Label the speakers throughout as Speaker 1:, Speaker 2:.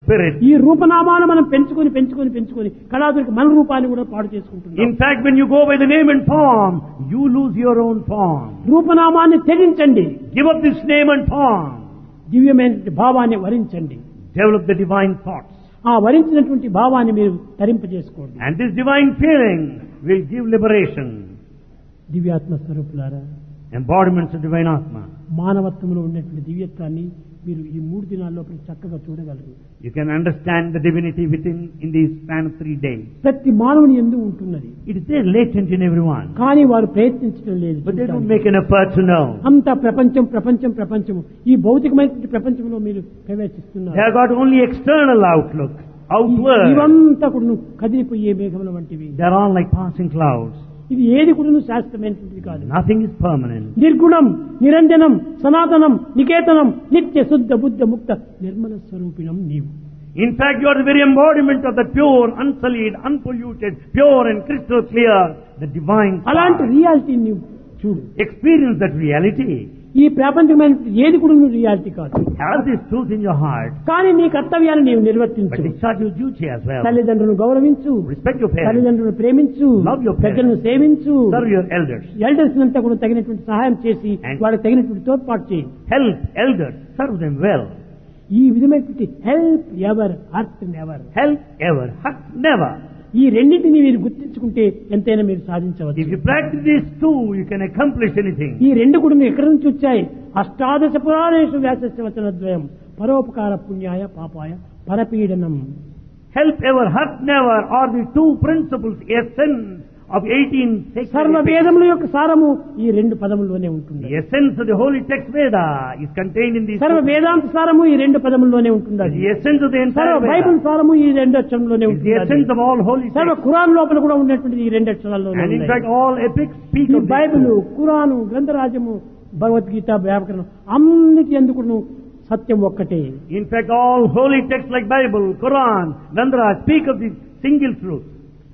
Speaker 1: spirit.
Speaker 2: ఈ రూపనామాలు మనం పెంచుకొని పెంచుకొని పెంచుకొని కళాదురికి మన రూపాన్ని కూడా పాడు చేసుకుంటున్నాం
Speaker 1: In fact, when you go by the name and form, you lose your own form.
Speaker 2: రూపనామాన్ని త్యజించండి
Speaker 1: Give up this name and form.
Speaker 2: దివ్యమైన భావాన్ని వరించండి
Speaker 1: Develop the divine thoughts.
Speaker 2: ఆ వరించినటువంటి భావాన్ని మీరు తరింపజేసుకోండి
Speaker 1: And this divine feeling will give liberation.
Speaker 2: దివ్యాత్మ స్వరూపులారా
Speaker 1: Embodiments of divine Atma.
Speaker 2: మానవత్వంలో ఉన్నటువంటి దివ్యత్వాన్ని మీరు ఈ మూడు దినాల్లో చక్కగా చూడగలరు
Speaker 1: You can understand the divinity within in the span of three days.
Speaker 2: ప్రతి మానవుని ఎందు ఉంటున్నది
Speaker 1: It is there latent in everyone.
Speaker 2: కానీ వారు ప్రయత్నించడం లేదు
Speaker 1: But they don't
Speaker 2: చూడటానికి.
Speaker 1: make an effort to know.
Speaker 2: అంత ప్రపంచం ప్రపంచం ప్రపంచము ఈ భౌతికమైనటువంటి ప్రపంచంలో మీరు ప్రవేశిస్తున్నారు
Speaker 1: They have got only external outlook,
Speaker 2: ఈ-
Speaker 1: outward.
Speaker 2: ఇవంతా కూడా కదిలిపోయే మేఘముల వంటివి
Speaker 1: They are all like passing clouds.
Speaker 2: ఇది ఏది కూడా శాశ్వతమైనటువంటిది కాదు
Speaker 1: Nothing is permanent.
Speaker 2: నిర్గుణం నిరంజనం సనాతనం నికేతనం నిత్య శుద్ధ బుద్ధ ముక్త నిర్మల స్వరూపిణం నీవు
Speaker 1: In fact, you are the very embodiment of the pure, unsullied, unpolluted, pure and crystal clear, the divine.
Speaker 2: అలాంటి
Speaker 1: spark.
Speaker 2: రియాలిటీ నీవు చూడు
Speaker 1: Experience that reality.
Speaker 2: ఈ ప్రాపంచికమైన ఏది కూడా నువ్వు రియాలిటీ కాదు
Speaker 1: Have this truth in your heart,
Speaker 2: కానీ నీ కర్తవ్యాన్ని నీవు
Speaker 1: but
Speaker 2: నిర్వర్తించు
Speaker 1: discharge your duty as well.
Speaker 2: తల్లిదండ్రులను గౌరవించు
Speaker 1: Respect your parents.
Speaker 2: తల్లిదండ్రులను ప్రేమించు
Speaker 1: Love your parents.
Speaker 2: పెద్దలను సేవించు
Speaker 1: Serve your elders.
Speaker 2: ఎల్డర్స్ అంతా కూడా తగినటువంటి సహాయం చేసి
Speaker 1: And-
Speaker 2: వాళ్ళకి తగినటువంటి తోడ్పాటు చేయి
Speaker 1: Help elders. Serve them well.
Speaker 2: ఈ విధమైనటువంటి help ever hurt never
Speaker 1: Help ever. Hurt never.
Speaker 2: ఈ రెండింటిని మీరు గుర్తించుకుంటే ఎంతైనా మీరు సాధించవచ్చు
Speaker 1: If you practice these two, you can accomplish anything.
Speaker 2: ఈ రెండు కూడా మీరు ఎక్కడి నుంచి వచ్చాయి అష్టాదశ పురాణేషు వ్యాసస్య వచనద్వయం పరోపకార పుణ్యాయ పాపాయ పరపీడనం
Speaker 1: Help ever, hurt never are the two principles, essence of 18 sacred
Speaker 2: సర్వ
Speaker 1: epics.
Speaker 2: వేదముల యొక్క సారము ఈ రెండు పదముల్లోనే ఉంటుంది
Speaker 1: The essence of the holy text Veda is contained in these
Speaker 2: సర్వ
Speaker 1: two.
Speaker 2: వేదాంత సారము ఈ రెండు పదముల్లోనే ఉంటుంది
Speaker 1: The essence of the
Speaker 2: సర్వ
Speaker 1: entire
Speaker 2: బైబిల్
Speaker 1: Veda
Speaker 2: సారము ఈ రెండు అక్షరంలోనే
Speaker 1: is the essence
Speaker 2: ఉంటుంది
Speaker 1: of all holy
Speaker 2: సర్వ
Speaker 1: texts.
Speaker 2: ఖురాన్ లోపల కూడా ఉన్నటువంటిది ఈ రెండు అక్షరాల్లోనే
Speaker 1: And in
Speaker 2: ఉన్నాయి.
Speaker 1: fact, all epics speak
Speaker 2: ఈ
Speaker 1: of these
Speaker 2: బైబిల్
Speaker 1: two.
Speaker 2: ఖురాను గ్రంథరాజము భగవద్గీత వ్యాకరణం అన్నిటి ఎందుకు సత్యం ఒక్కటే
Speaker 1: In fact, all holy texts like Bible, Quran, Nandra speak of the single truth.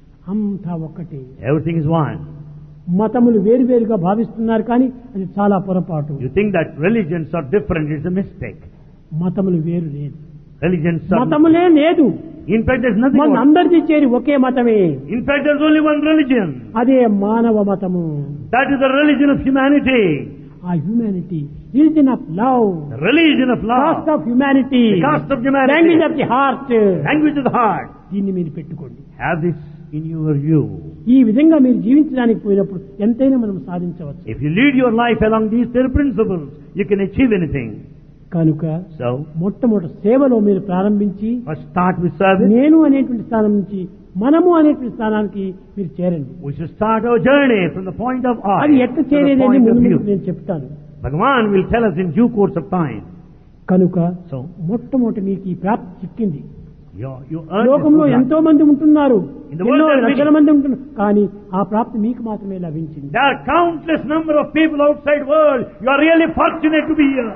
Speaker 2: అంతా ఒక్కటే
Speaker 1: Everything is one.
Speaker 2: మతములు వేరువేరుగా భావిస్తున్నారు కానీ అది చాలా పొరపాటు
Speaker 1: You think that religions are different, it's a mistake.
Speaker 2: మతములు వేరు లేదు
Speaker 1: Religions are...
Speaker 2: మతములే లేదు
Speaker 1: In fact, there's nothing...
Speaker 2: మన
Speaker 1: about-
Speaker 2: అందరిది చేరి ఒకే మతమే
Speaker 1: In fact, there's only one religion.
Speaker 2: అదే మానవ మతము
Speaker 1: That is the religion of humanity.
Speaker 2: ఆ humanity religion of love
Speaker 1: The religion of
Speaker 2: caste
Speaker 1: love.
Speaker 2: Of humanity
Speaker 1: The caste of humanity.
Speaker 2: Language of the heart
Speaker 1: Language of the heart.
Speaker 2: దీన్ని మీరు పెట్టుకోండి
Speaker 1: Have this in your view.
Speaker 2: ఈ విధంగా మీరు జీవించడానికి పోయినప్పుడు ఎంతైనా మనం సాధించవచ్చు
Speaker 1: If you lead your life along these three principles, you can achieve anything.
Speaker 2: కనుక
Speaker 1: So,
Speaker 2: మొట్టమొదటి సేవలో మీరు ప్రారంభించి
Speaker 1: first start with service.
Speaker 2: నేను అనేటువంటి స్థానం నుంచి మనము అనేటువంటి స్థానానికి మీరు చేరండి
Speaker 1: We should start our journey from the point of I
Speaker 2: అది ఎట్లా
Speaker 1: to the
Speaker 2: చేరేది అని
Speaker 1: point of
Speaker 2: ముందు ముందు
Speaker 1: you.
Speaker 2: నేను చెప్తాను
Speaker 1: Bhagavan will tell us in due course of time.
Speaker 2: కనుక
Speaker 1: So,
Speaker 2: మొట్టమొదటి మీకు ఈ ప్రాప్తి చిక్కింది
Speaker 1: you, you earn
Speaker 2: లోకంలో
Speaker 1: this good
Speaker 2: ఎంతో మంది ఉంటున్నారు
Speaker 1: In the world
Speaker 2: ఎన్నో
Speaker 1: there are
Speaker 2: లక్షల
Speaker 1: many.
Speaker 2: మంది ఉంటున్నారు కానీ ఆ ప్రాప్తి మీకు మాత్రమే లభించింది
Speaker 1: There are countless number of people outside world. You are really fortunate to be here.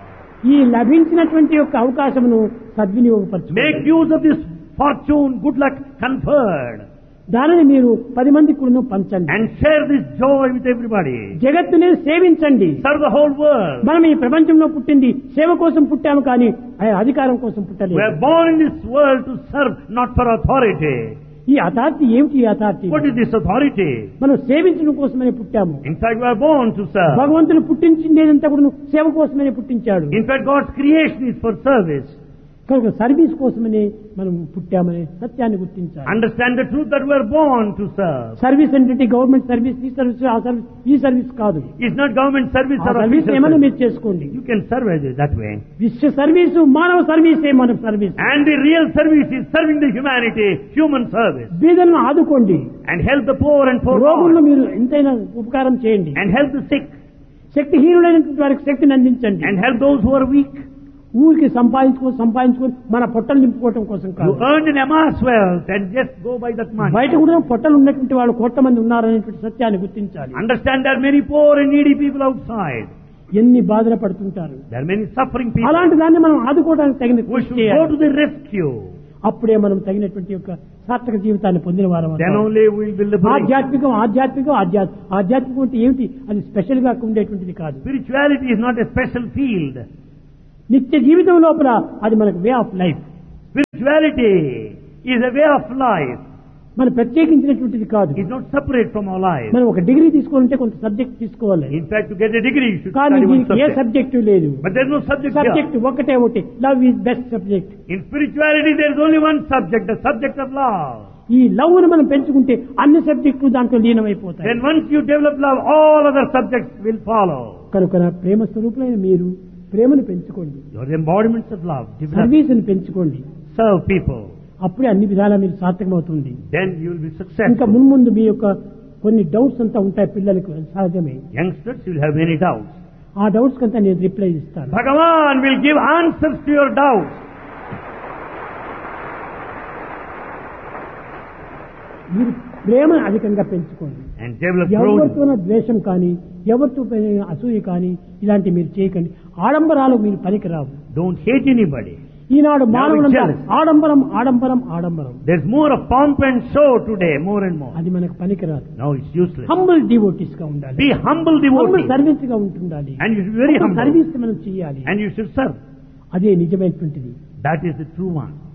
Speaker 2: ఈ లభించినటువంటి యొక్క అవకాశమును
Speaker 1: Make
Speaker 2: సద్వినియోగపరచు
Speaker 1: use of this fortune, good luck conferred.
Speaker 2: దానిని మీరు పది మంది కూడా పంచండి
Speaker 1: And share this joy with everybody.
Speaker 2: జగత్తుని సేవించండి
Speaker 1: Serve the whole world.
Speaker 2: మనం ఈ ప్రపంచంలో పుట్టింది సేవ కోసం పుట్టాము కానీ ఆ అధికారం కోసం
Speaker 1: We
Speaker 2: పుట్టలేదు
Speaker 1: are born in this world to serve, not for authority.
Speaker 2: ఈ అథారిటీ ఏమిటి ఈ authority
Speaker 1: What is this authority?
Speaker 2: మనం సేవించడం కోసమనే పుట్టాము
Speaker 1: In fact, we are born to serve.
Speaker 2: భగవంతుడు పుట్టించిందేదంతా కూడా సేవ కోసమనే పుట్టించాడు
Speaker 1: In fact, God's creation is for service.
Speaker 2: కనుక సర్వీస్ కోసమనే మనం పుట్టామనే సత్యాన్ని గుర్తించాలి
Speaker 1: Understand the truth that we are born to serve.
Speaker 2: Service అంటే గవర్నమెంట్ సర్వీస్ ఈ సర్వీస్ ఆ సర్వీస్ ఈ సర్వీస్ కాదు
Speaker 1: It's not government service
Speaker 2: ఆ
Speaker 1: or
Speaker 2: సర్వీస్
Speaker 1: official
Speaker 2: ఏమైనా
Speaker 1: service.
Speaker 2: మీరు చేసుకోండి
Speaker 1: You can serve it that way.
Speaker 2: విశ్వ సర్వీసు మానవ సర్వీసే మన service
Speaker 1: And the real service is serving the humanity, human service.
Speaker 2: బీదలను ఆదుకోండి
Speaker 1: And help the poor and
Speaker 2: రోగులను
Speaker 1: poor
Speaker 2: మీరు ఎంతైనా ఉపకారం చేయండి
Speaker 1: And help the sick.
Speaker 2: శక్తిహీనులైనటువంటి వారికి శక్తిని అందించండి
Speaker 1: And help those who are weak.
Speaker 2: ఊరికి సంపాదించుకొని సంపాదించుకొని మన పొట్టలు నింపుకోవటం కోసం
Speaker 1: You
Speaker 2: కాదు
Speaker 1: earned an amass wealth and just go by that money.
Speaker 2: బయట కూడా పొట్టలు ఉన్నటువంటి వాళ్ళు కోట్ల మంది ఉన్నారనేటువంటి సత్యాన్ని గుర్తించాలి
Speaker 1: Understand there are many poor and needy people outside.
Speaker 2: ఎన్ని బాధలు పడుతుంటారు
Speaker 1: There are many suffering people.
Speaker 2: అలాంటి దాన్ని మనం ఆదుకోవడానికి తగిన
Speaker 1: We
Speaker 2: కృషి
Speaker 1: should go
Speaker 2: చేయాలి
Speaker 1: to the rescue.
Speaker 2: అప్పుడే మనం తగినటువంటి యొక్క సార్థక జీవితాన్ని పొందిన వారం
Speaker 1: Then
Speaker 2: అవుతాం.
Speaker 1: only we will be liberated.
Speaker 2: ఆధ్యాత్మికం ఆధ్యాత్మికం ఆధ్యాత్మికం ఆధ్యాత్మికం అంటే ఏమిటి అది స్పెషల్ గా ఉండేటువంటిది కాదు
Speaker 1: Spirituality is not a special field.
Speaker 2: నిత్య జీవితం లోపల అది మనకు way of life
Speaker 1: Spirituality is a way of life.
Speaker 2: మన ప్రత్యేకించినటువంటిది కాదు
Speaker 1: It's not separate from our life.
Speaker 2: మనం ఒక డిగ్రీ తీసుకోవాలంటే కొంత సబ్జెక్ట్ తీసుకోవాలి
Speaker 1: In fact, to get a degree, you should
Speaker 2: కానీ
Speaker 1: study one
Speaker 2: దీనికి ఏ
Speaker 1: subject.
Speaker 2: సబ్జెక్టు లేదు
Speaker 1: But there's no subject here.
Speaker 2: Subject ఒకటే ఒకటి love is best subject
Speaker 1: In spirituality, there's only one subject, the subject of love.
Speaker 2: ఈ love ను మనం పెంచుకుంటే అన్ని సబ్జెక్టులు దాంట్లో లీనమైపోతాయి
Speaker 1: Then once you develop love, all other subjects will follow.
Speaker 2: కనుక నా ప్రేమ స్వరూపులైన మీరు ప్రేమను పెంచుకోండి
Speaker 1: You're the embodiments of love. Develop,
Speaker 2: సర్వీస్ని పెంచుకోండి
Speaker 1: serve people.
Speaker 2: అప్పుడే అన్ని విధాలా మీరు సార్థకమవుతుంది
Speaker 1: Then you will be
Speaker 2: ఇంకా
Speaker 1: successful.
Speaker 2: మున్ముందు మీ యొక్క కొన్ని డౌట్స్ అంతా ఉంటాయి పిల్లలకు అది సహజమే
Speaker 1: Youngsters, you'll have many doubts.
Speaker 2: ఆ డౌట్స్ కంతా నేను రిప్లై ఇస్తాను
Speaker 1: Bhagavan will give answers to your doubts.
Speaker 2: మీరు ప్రేమను అధికంగా పెంచుకోండి
Speaker 1: And develop growth.
Speaker 2: ఎవరితోన ద్వేషం కానీ ఎవరితో పైన అసూయ కానీ ఇలాంటి మీరు చేయకండి ఆడంబరాలకు మీరు పనికిరావు
Speaker 1: Don't hate anybody.
Speaker 2: ఈనాడు మానవులంతా
Speaker 1: jealous.
Speaker 2: ఆడంబరం ఆడంబరం ఆడంబరం
Speaker 1: There's more of pomp and show today, more and more.
Speaker 2: అది మనకు పనికిరాదు
Speaker 1: No, it's useless.
Speaker 2: Humble devotees గా ఉండాలి
Speaker 1: Be humble
Speaker 2: humble
Speaker 1: devotee.
Speaker 2: Service గా ఉంటుండాలి
Speaker 1: And you should be very humble.
Speaker 2: Service మనం చేయాలి
Speaker 1: And you should serve.
Speaker 2: అదే నిజమైనటువంటిది
Speaker 1: That is the true one.